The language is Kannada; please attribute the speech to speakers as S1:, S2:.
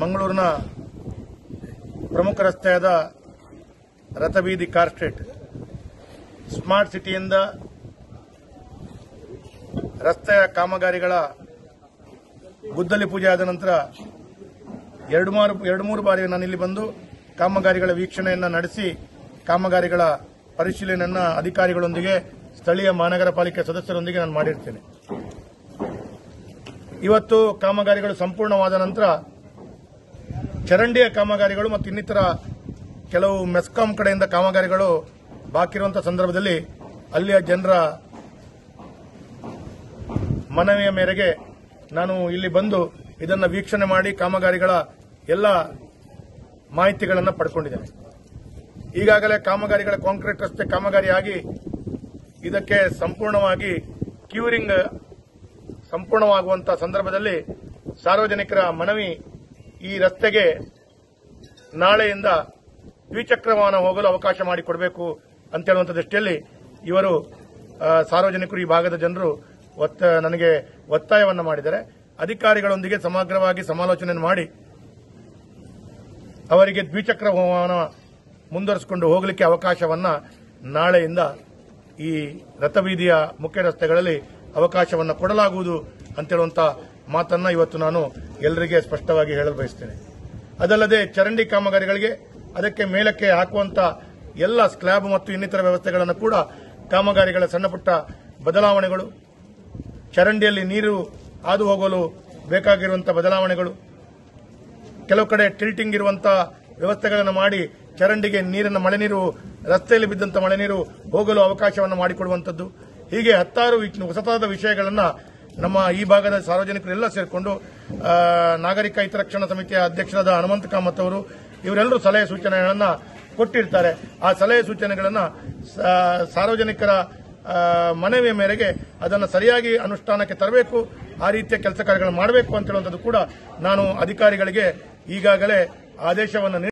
S1: ಮಂಗಳೂರಿನ ಪ್ರಮುಖ ರಸ್ತೆಯಾದ ರಥಬೀದಿ ಕಾರ್ ಸ್ಟ್ರೀಟ್ ಸ್ಮಾರ್ಟ್ ಸಿಟಿಯಿಂದ ರಸ್ತೆಯ ಕಾಮಗಾರಿಗಳ ಗುದ್ದಲಿ ಪೂಜೆ ಆದ ನಂತರ ಎರಡು ಮಾರು ಎರಡು ಮೂರು ಬಾರಿ ನಾನು ಇಲ್ಲಿ ಬಂದು ಕಾಮಗಾರಿಗಳ ವೀಕ್ಷಣೆಯನ್ನ ನಡೆಸಿ ಕಾಮಗಾರಿಗಳ ಪರಿಶೀಲನೆಯನ್ನ ಅಧಿಕಾರಿಗಳೊಂದಿಗೆ ಸ್ಥಳೀಯ ಮಹಾನಗರ ಪಾಲಿಕೆ ಸದಸ್ಯರೊಂದಿಗೆ ನಾನು ಮಾಡಿರ್ತೇನೆ ಇವತ್ತು ಕಾಮಗಾರಿಗಳು ಸಂಪೂರ್ಣವಾದ ನಂತರ ಚರಂಡಿಯ ಕಾಮಗಾರಿಗಳು ಮತ್ತು ಇನ್ನಿತರ ಕೆಲವು ಮೆಸ್ಕಾಂ ಕಡೆಯಿಂದ ಕಾಮಗಾರಿಗಳು ಬಾಕಿ ಇರುವಂತಹ ಸಂದರ್ಭದಲ್ಲಿ ಅಲ್ಲಿಯ ಜನರ ಮನವಿಯ ಮೇರೆಗೆ ನಾನು ಇಲ್ಲಿ ಬಂದು ಇದನ್ನು ವೀಕ್ಷಣೆ ಮಾಡಿ ಕಾಮಗಾರಿಗಳ ಎಲ್ಲ ಮಾಹಿತಿಗಳನ್ನು ಪಡ್ಕೊಂಡಿದ್ದೇನೆ ಈಗಾಗಲೇ ಕಾಮಗಾರಿಗಳ ಕಾಂಕ್ರೀಟ್ ರಸ್ತೆ ಕಾಮಗಾರಿಯಾಗಿ ಇದಕ್ಕೆ ಸಂಪೂರ್ಣವಾಗಿ ಕ್ಯೂರಿಂಗ್ ಸಂಪೂರ್ಣವಾಗುವಂತಹ ಸಂದರ್ಭದಲ್ಲಿ ಸಾರ್ವಜನಿಕರ ಮನವಿ ಈ ರಸ್ತೆಗೆ ನಾಳೆಯಿಂದ ದ್ವಿಚಕ್ರ ವಾಹನ ಹೋಗಲು ಅವಕಾಶ ಮಾಡಿಕೊಡಬೇಕು ಅಂತ ಹೇಳುವಂತ ದೃಷ್ಟಿಯಲ್ಲಿ ಇವರು ಆ, ಸಾರ್ವಜನಿಕರು ಈ ಭಾಗದ ಜನರು ಒತ್ತ ನನಗೆ ಒತ್ತಾಯವನ್ನು ಮಾಡಿದ್ದಾರೆ ಅಧಿಕಾರಿಗಳೊಂದಿಗೆ ಸಮಗ್ರವಾಗಿ ಸಮಾಲೋಚನೆ ಮಾಡಿ ಅವರಿಗೆ ದ್ವಿಚಕ್ರ ವಾಹನ ಮುಂದುವರಿಸಿಕೊಂಡು ಹೋಗಲಿಕ್ಕೆ ಅವಕಾಶವನ್ನ ನಾಳೆಯಿಂದ ಈ ರಥಬೀದಿಯ ಮುಖ್ಯ ರಸ್ತೆಗಳಲ್ಲಿ ಅವಕಾಶವನ್ನು ಕೊಡಲಾಗುವುದು ಅಂತೇಳುವಂತ ಮಾತನ್ನ ಇವತ್ತು ನಾನು ಎಲ್ಲರಿಗೆ ಸ್ಪಷ್ಟವಾಗಿ ಹೇಳಲು ಬಯಸ್ತೇನೆ ಅದಲ್ಲದೆ ಚರಂಡಿ ಕಾಮಗಾರಿಗಳಿಗೆ ಅದಕ್ಕೆ ಮೇಲಕ್ಕೆ ಹಾಕುವಂತ ಎಲ್ಲ ಸ್ಲ್ಯಾಬ್ ಮತ್ತು ಇನ್ನಿತರ ವ್ಯವಸ್ಥೆಗಳನ್ನು ಕೂಡ ಕಾಮಗಾರಿಗಳ ಸಣ್ಣಪುಟ್ಟ ಬದಲಾವಣೆಗಳು ಚರಂಡಿಯಲ್ಲಿ ನೀರು ಹಾದು ಹೋಗಲು ಬೇಕಾಗಿರುವಂತಹ ಬದಲಾವಣೆಗಳು ಕೆಲವು ಕಡೆ ಟಿಲ್ಟಿಂಗ್ ಇರುವಂತಹ ವ್ಯವಸ್ಥೆಗಳನ್ನು ಮಾಡಿ ಚರಂಡಿಗೆ ನೀರನ್ನು ಮಳೆ ನೀರು ರಸ್ತೆಯಲ್ಲಿ ಬಿದ್ದಂತ ಮಳೆ ನೀರು ಹೋಗಲು ಅವಕಾಶವನ್ನು ಮಾಡಿಕೊಡುವಂತದ್ದು ಹೀಗೆ ಹತ್ತಾರು ವಿ- ಹೊಸತಾದ ವಿಷಯಗಳನ್ನ ನಮ್ಮ ಈ ಭಾಗದ ಸಾರ್ವಜನಿಕರೆಲ್ಲ ಸೇರಿಕೊಂಡು ಆ, ನಾಗರಿಕ ಹಿತರಕ್ಷಣಾ ಸಮಿತಿಯ ಅಧ್ಯಕ್ಷರಾದ ಹನುಮಂತ ಕಾಮತ್ ಅವರು ಇವರೆಲ್ಲರೂ ಸಲಹೆ ಸೂಚನೆಗಳನ್ನ ಕೊಟ್ಟಿರ್ತಾರೆ ಆ ಸಲಹೆ ಸೂಚನೆಗಳನ್ನ ಸಾ- ಸಾರ್ವಜನಿಕರ ಆ, ಮನವಿಯ ಮೇರೆಗೆ ಅದನ್ನು ಸರಿಯಾಗಿ ಅನುಷ್ಠಾನಕ್ಕೆ ತರಬೇಕು ಆ ರೀತಿಯ ಕೆಲಸ ಕಾರ್ಯಗಳನ್ನು ಮಾಡಬೇಕು ಅಂತ ಹೇಳುವಂಥದ್ದು ಕೂಡ ನಾನು ಅಧಿಕಾರಿಗಳಿಗೆ ಈಗಾಗಲೇ ಆದೇಶವನ್ನು ನೀಡಿ